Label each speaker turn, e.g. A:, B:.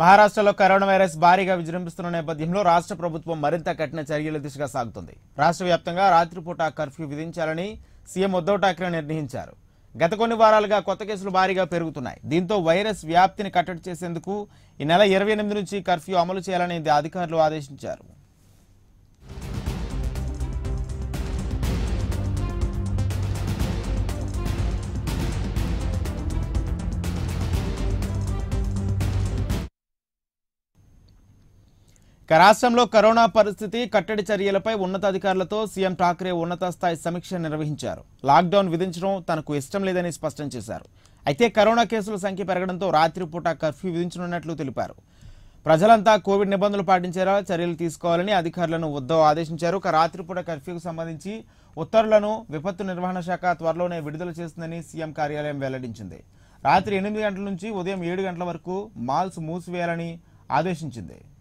A: మహారాష్ట్రలో corona virus భారీగా విజృంభిస్తున్న నేపథ్యంలో రాష్ట్ర ప్రభుత్వం మరింత కఠిన చర్యల దిశగా సాగుతుంది రాష్ట్ర వ్యాప్తంగా రాత్రిపూట కర్ఫ్యూ విధించాలని సీఎం ఉద్దవ్ ఠాక్రే నిర్ణయించారు గత కొన్ని వారాలుగా కొత్త కేసులు భారీగా పెరుగుతున్నాయి దీంతో వైరస్ వ్యాప్తిని కట్టడి చేసేందుకు ఈ నెల ఇరవై ఎనిమిది నుంచి కర్ఫ్యూ అమలు చేయాలని అధికారులు ఆదేశించారు ఇక రాష్ట్రంలో కరోనా పరిస్థితి కట్టడి చర్యలపై ఉన్నతాధికారులతో సీఎం ఠాక్రే ఉన్నత స్థాయి సమీక్ష నిర్వహించారు లాక్డౌన్ విధించడం తనకు ఇష్టం లేదని స్పష్టం చేశారు అయితే కరోనా కేసుల సంఖ్య పెరగడంతో రాత్రిపూట కర్ఫ్యూ విధించనున్నట్లు తెలిపారు ప్రజలంతా కోవిడ్ నిబంధనలు పాటించేలా చర్యలు తీసుకోవాలని అధికారులను ఉద్దవ్ ఆదేశించారు ఇక రాత్రిపూట కర్ఫ్యూకు సంబంధించి ఉత్తర్వులను విపత్తు నిర్వహణ శాఖ త్వరలోనే విడుదల చేస్తుందని సీఎం కార్యాలయం వెల్లడించింది రాత్రి ఎనిమిది గంటల నుంచి ఉదయం ఏడు గంటల వరకు మాల్స్ మూసివేయాలని ఆదేశించింది